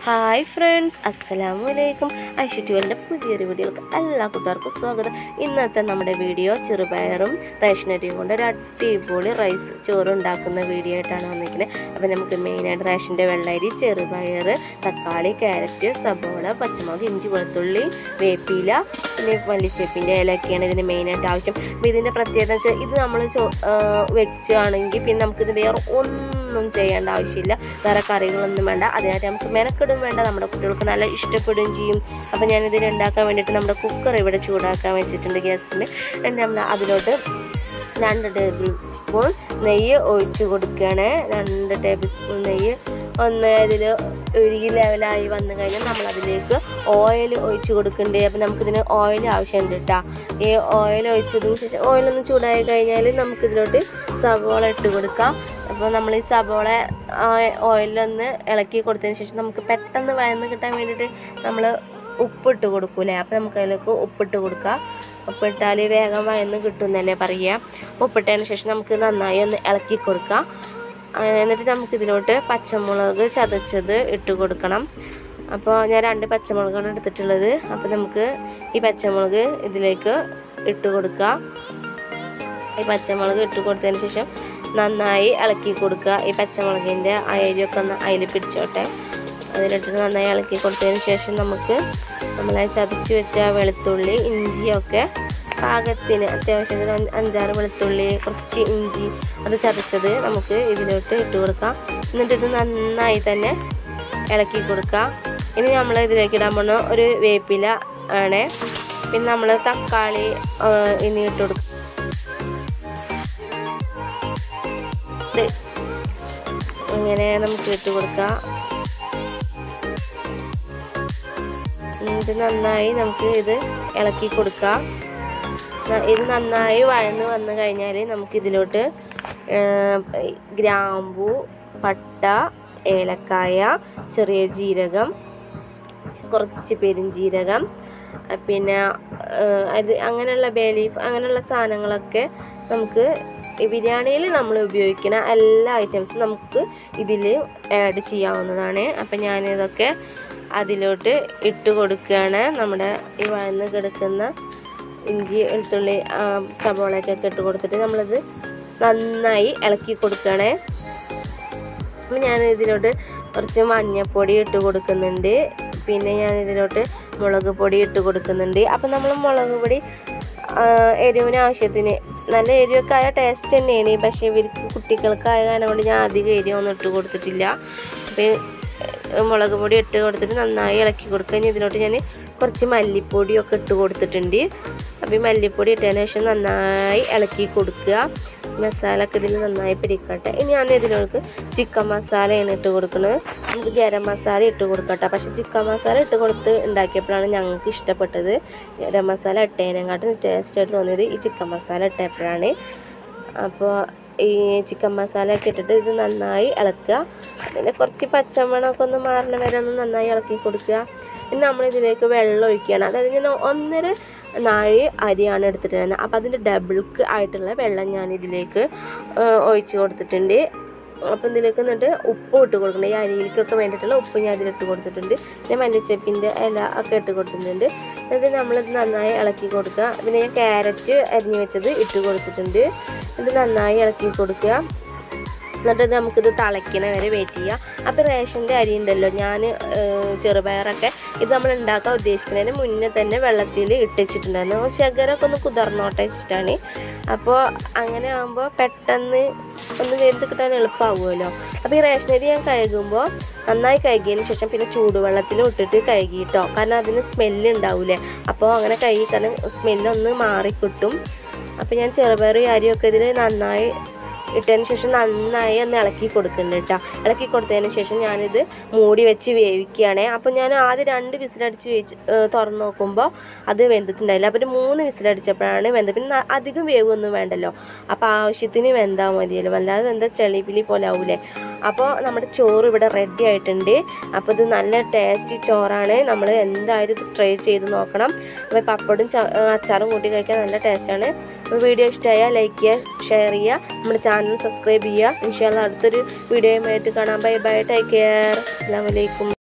hi friends അസ്സലാമു അലൈക്കും ഐഷുറ്റുവലിൻ്റെ പുതിയൊരു വീഡിയോക്ക് എല്ലാ കൂട്ടുകാർക്കും സ്വാഗതം ഇന്നത്തെ നമ്മുടെ വീഡിയോ ചെറുപയറും റേഷനരിയും കൊണ്ട് ഒരു അടിപൊളി റൈസ് ചോറ് ഉണ്ടാക്കുന്ന വീഡിയോ ആയിട്ടാണ് വന്നിരിക്കുന്നത് അപ്പോൾ നമുക്ക് മെയിനായിട്ട് റേഷൻ്റെ വെള്ളരി ചെറുപയർ തക്കാളി ക്യാരറ്റ് സബോള പച്ചമുളക് ഇഞ്ചി വെളുത്തുള്ളി വേപ്പില പിന്നെ മല്ലിച്ചേപ്പിൻ്റെ ഇലയൊക്കെയാണ് ഇതിന് മെയിനായിട്ട് ആവശ്യം അപ്പോൾ ഇതിൻ്റെ പ്രത്യേകത വെച്ചാൽ ഇത് നമ്മൾ ചോ വെച്ചാണെങ്കിൽ പിന്നെ നമുക്കിത് വേറെ ഒന്നും ചെയ്യേണ്ട ആവശ്യമില്ല വേറെ കറികളൊന്നും വേണ്ട അതിനായിട്ട് നമുക്ക് മെനക്കെടും വേണ്ട നമ്മുടെ കുട്ടികൾക്ക് നല്ല ഇഷ്ടപ്പെടുകയും ചെയ്യും അപ്പോൾ ഞാനിതിന് ഉണ്ടാക്കാൻ വേണ്ടിയിട്ട് നമ്മുടെ കുക്കർ ഇവിടെ ചൂടാക്കാൻ വെച്ചിട്ടുണ്ട് ഗ്യാസിൽ എന്നിട്ട് നമ്മൾ അതിലോട്ട് രണ്ട് ടേബിൾ സ്പൂൺ നെയ്യ് ഒഴിച്ച് കൊടുക്കുകയാണ് രണ്ട് ടേബിൾ സ്പൂൺ നെയ്യ് ഒന്ന് അതിൽ ഒഴുകി ലെവലായി വന്നു കഴിഞ്ഞാൽ നമ്മൾ അതിലേക്ക് ഓയിൽ ഒഴിച്ച് കൊടുക്കണ്ടേ അപ്പോൾ നമുക്കിതിന് ഓയിൽ ആവശ്യമുണ്ട് കേട്ടോ ഈ ഓയിൽ ഒഴിച്ചതിന് ശേഷം ഓയിലൊന്ന് ചൂടായി കഴിഞ്ഞാൽ നമുക്കിതിലോട്ട് സവോള ഇട്ട് കൊടുക്കാം അപ്പോൾ നമ്മൾ ഈ സവോള ഓയിലൊന്ന് ഇളക്കി കൊടുത്തതിന് ശേഷം നമുക്ക് പെട്ടെന്ന് വയന്ന് കിട്ടാൻ വേണ്ടിയിട്ട് നമ്മൾ ഉപ്പിട്ട് കൊടുക്കൂലേ അപ്പോൾ നമുക്ക് അതിലേക്ക് ഉപ്പിട്ട് കൊടുക്കാം ഉപ്പിട്ടാൽ വേഗം വയന്ന് കിട്ടുമെന്നല്ലേ പറയുക ഉപ്പിട്ടതിന് ശേഷം നമുക്ക് നന്നായി ഒന്ന് ഇളക്കി കൊടുക്കാം ആ, എന്നിട്ട് നമുക്ക് ഇതിലോട്ട് പച്ചമുളക് ചതച്ചത് ഇട്ട് കൊടുക്കണം അപ്പോൾ ഞാൻ രണ്ട് പച്ചമുളകാണ് എടുത്തിട്ടുള്ളത് അപ്പോൾ നമുക്ക് ഈ പച്ചമുളക് ഇതിലേക്ക് ഇട്ട് കൊടുക്കാം ഈ പച്ചമുളക് ഇട്ട് കൊടുത്തതിന് ശേഷം നന്നായി ഇളക്കി കൊടുക്കുക ഈ പച്ചമുളകിൻ്റെ അയരിയൊക്കെ ഒന്ന് അതിൽ പിടിച്ചോട്ടെ അതിലിട്ടിട്ട് നന്നായി ഇളക്കി കൊടുത്തതിന് ശേഷം നമുക്ക് നമ്മളെ ചതച്ച് വെച്ച വെളുത്തുള്ളി ഇഞ്ചിയൊക്കെ പാകത്തിന് അത്യാവശ്യത്തിന് അഞ്ച് അഞ്ചാറ് വെളുത്തുള്ളി കുറച്ച് ഇഞ്ചി അത് ചതച്ചത് നമുക്ക് ഇതിലോട്ട് ഇട്ട് കൊടുക്കാം എന്നിട്ട് ഇത് നന്നായി തന്നെ ഇളക്കി കൊടുക്കാം ഇനി നമ്മൾ ഇതിലേക്ക് ഇടാൻ പോകുന്ന ഒരു വേപ്പില ആണ് പിന്നെ നമ്മൾ തക്കാളി ആ, ഇനി ഇട്ട് കൊടുക്കും ഇത് ഇങ്ങനെ നമുക്ക് ഇട്ട് കൊടുക്കാം ഇത് നന്നായി നമുക്ക് ഇത് ഇളക്കി കൊടുക്കാം ന- ഇത് നന്നായി വഴന്ന് വന്നു കഴിഞ്ഞാൽ നമുക്ക് ഇതിലോട്ട് ഗ്രാമ്പു പട്ട ഏലക്കായ ചെറിയ ജീരകം കുറച്ച് പെരുംജീരകം ആ, പിന്നെ ആ, അത് അങ്ങനെയുള്ള ബേ ലീഫ് അങ്ങനെയുള്ള സാധനങ്ങളൊക്കെ നമുക്ക് ഈ ബിരിയാണിയിൽ നമ്മൾ ഉപയോഗിക്കുന്ന എല്ലാ ഐറ്റംസും നമുക്ക് ഇതിൽ ആഡ് ചെയ്യാവുന്നതാണ് അപ്പം ഞാനിതൊക്കെ അതിലോട്ട് ഇട്ട് കൊടുക്കുകയാണ് നമ്മുടെ ഈ വഴന്ന് കിടക്കുന്ന ഇഞ്ചി വെളുത്തുള്ളി ആ, സവോളയൊക്കെ ഇട്ട് കൊടുത്തിട്ട് നമ്മളിത് നന്നായി ഇളക്കി കൊടുക്കുകയാണേ അപ്പം ഞാൻ ഇതിലോട്ട് കുറച്ച് മഞ്ഞൾപ്പൊടി ഇട്ട് കൊടുക്കുന്നുണ്ട് പിന്നെ ഞാൻ ഇതിലോട്ട് മുളക് പൊടി ഇട്ട് കൊടുക്കുന്നുണ്ട് അപ്പം നമ്മൾ മുളക് പൊടി ആ, എരിവിന് ആവശ്യത്തിന് നല്ല എരിവൊക്കെ ആയ ടേസ്റ്റ് തന്നെയാണ് പക്ഷേ ഇവർക്ക് കുട്ടികൾക്കായ കാരണം കൊണ്ട് ഞാൻ അധികം എരിവൊന്നും ഇട്ട് കൊടുത്തിട്ടില്ല അപ്പം മുളക് പൊടി ഇട്ട് കൊടുത്തിട്ട് നന്നായി ഇളക്കി കൊടുക്കുക ഇനി ഇതിലോട്ട് ഞാൻ കുറച്ച് മല്ലിപ്പൊടിയൊക്കെ ഇട്ട് കൊടുത്തിട്ടുണ്ട് അപ്പോൾ ഈ മല്ലിപ്പൊടി ഇട്ടതിന് ശേഷം നന്നായി ഇളക്കി കൊടുക്കുക മസാല ഒക്കെ ഇതിൽ നന്നായി പിടിക്കട്ടെ ഇനി ഞാൻ ഇതിലേക്ക് ചിക്കൻ മസാലയാണ് ഇട്ട് കൊടുക്കുന്നത് നമുക്ക് ഗരം മസാല ഇട്ട് കൊടുക്കട്ടെ പക്ഷേ ചിക്കൻ മസാല ഇട്ട് കൊടുത്ത് ഉണ്ടാക്കിയപ്പോഴാണ് ഞങ്ങൾക്ക് ഇഷ്ടപ്പെട്ടത് ഗരം മസാല ഇട്ടതിനെക്കാട്ടും ടേസ്റ്റ് ആയിട്ട് തോന്നിയത് ഈ ചിക്കൻ മസാല ഇട്ടപ്പോഴാണ് അപ്പോൾ ഈ ചിക്കൻ മസാല ഒക്കെ ഇട്ടിട്ട് ഇത് നന്നായി ഇളക്കുക പിന്നെ കുറച്ച് പച്ചമണമൊക്കെ ഒന്ന് മാറുന്ന വരെ ഒന്ന് നന്നായി ഇളക്കി കൊടുക്കുക പിന്നെ നമ്മളിതിലേക്ക് വെള്ളം ഒഴിക്കുകയാണ് അതായത് ഞാൻ ഒന്നര നാഴി അരിയാണ് എടുത്തിട്ടുണ്ടായിരുന്നത് അപ്പോൾ അതിൻ്റെ ഡബിൾക്ക് ആയിട്ടുള്ള വെള്ളം ഞാൻ ഇതിലേക്ക് ആ, ഒഴിച്ച് കൊടുത്തിട്ടുണ്ട് അപ്പം ഇതിലേക്ക് എന്നിട്ട് ഉപ്പ് ഇട്ട് കൊടുക്കണം ഈ അരിയിലേക്കൊക്കെ വേണ്ടിയിട്ടുള്ള ഉപ്പ് ഞാൻ ഇതിലിട്ട് കൊടുത്തിട്ടുണ്ട് പിന്നെ മല്ലിച്ചപ്പിൻ്റെ ഇല ഒക്കെ ഇട്ട് കൊടുത്തിട്ടുണ്ട് എന്നിട്ട് നമ്മളിത് നന്നായി ഇളക്കി കൊടുക്കുക പിന്നെ ഞാൻ ക്യാരറ്റ് അരിഞ്ഞ് വെച്ചത് ഇട്ട് കൊടുത്തിട്ടുണ്ട് ഇത് നന്നായി ഇളക്കി കൊടുക്കുക എന്നിട്ട് ഇത് നമുക്കിത് തിളയ്ക്കണ വരെ വെയിറ്റ് ചെയ്യാം അപ്പോൾ റേഷൻ്റെ അരി ഉണ്ടല്ലോ ഞാൻ ചെറുപയറൊക്കെ ഇത് നമ്മൾ ഉണ്ടാക്കാൻ ഉദ്ദേശിക്കുന്നതിന് മുന്നേ തന്നെ വെള്ളത്തിൽ ഇട്ടുവെച്ചിട്ടുണ്ടായിരുന്നു ശകരമൊക്കെ ഒന്ന് കുതിർന്നോട്ടെ വെച്ചിട്ടാണ് അപ്പോൾ അങ്ങനെ ആകുമ്പോൾ പെട്ടെന്ന് ഒന്ന് വെന്ത് കിട്ടാൻ എളുപ്പമാകുമല്ലോ അപ്പോൾ ഈ റേഷൻ അരി ഞാൻ കഴുകുമ്പോൾ നന്നായി കഴുകിയതിന് ശേഷം പിന്നെ ചൂടുവെള്ളത്തിൽ ഇട്ടിട്ട് കഴുകിയിട്ടോ കാരണം അതിന് സ്മെല്ല് ഉണ്ടാവില്ലേ അപ്പോൾ അങ്ങനെ കഴുകി കാരണം സ്മെല്ലൊന്ന് മാറിക്കിട്ടും അപ്പോൾ ഞാൻ ചെറുപയർ അരിയൊക്കെ ഇതിൽ നന്നായി ഇട്ടതിന് ശേഷം നന്നായി ഒന്ന് ഇളക്കി കൊടുക്കുന്നുണ്ട് കേട്ടോ ഇളക്കി കൊടുത്തതിന് ശേഷം ഞാനിത് മൂടി വെച്ച് വേവിക്കുകയാണ് അപ്പോൾ ഞാൻ ആദ്യം രണ്ട് വിസിലടിച്ച് വേവിച്ച് ഏഹ് തുറന്ന് നോക്കുമ്പോൾ അത് വെന്തിട്ടുണ്ടായില്ല അപ്പോൾ ഒരു മൂന്ന് വിസിലടിച്ചപ്പോഴാണ് വെന്തത് പിന്നെ ന- അധികം വേവൊന്നും വേണ്ടല്ലോ അപ്പോൾ ആവശ്യത്തിന് വെന്താൽ മതിയല്ലോ വല്ലാതെ എന്താ ചെളിപിളി പോലെ ആവൂലേ അപ്പോൾ നമ്മുടെ ചോറ് ഇവിടെ റെഡി ആയിട്ടുണ്ട് അപ്പോൾ ഇത് നല്ല ടേസ്റ്റി ചോറാണ് നമ്മൾ എന്തായാലും ഇത് ട്രൈ ചെയ്ത് നോക്കണം അപ്പോൾ പപ്പടും ച- അച്ചാറും കൂട്ടി കഴിക്കാൻ നല്ല ടേസ്റ്റാണ് അപ്പോൾ വീഡിയോ ഇഷ്ടമായാൽ ലൈക്ക് ചെയ്യുക ഷെയർ ചെയ്യുക നമ്മുടെ ചാനൽ സബ്സ്ക്രൈബ് ചെയ്യുക ഇൻഷാല്ല അടുത്തൊരു വീഡിയോയുമായിട്ട് കാണാം ബൈ ബൈ ടേക്ക് കെയർ അസ്സാം വലൈക്കും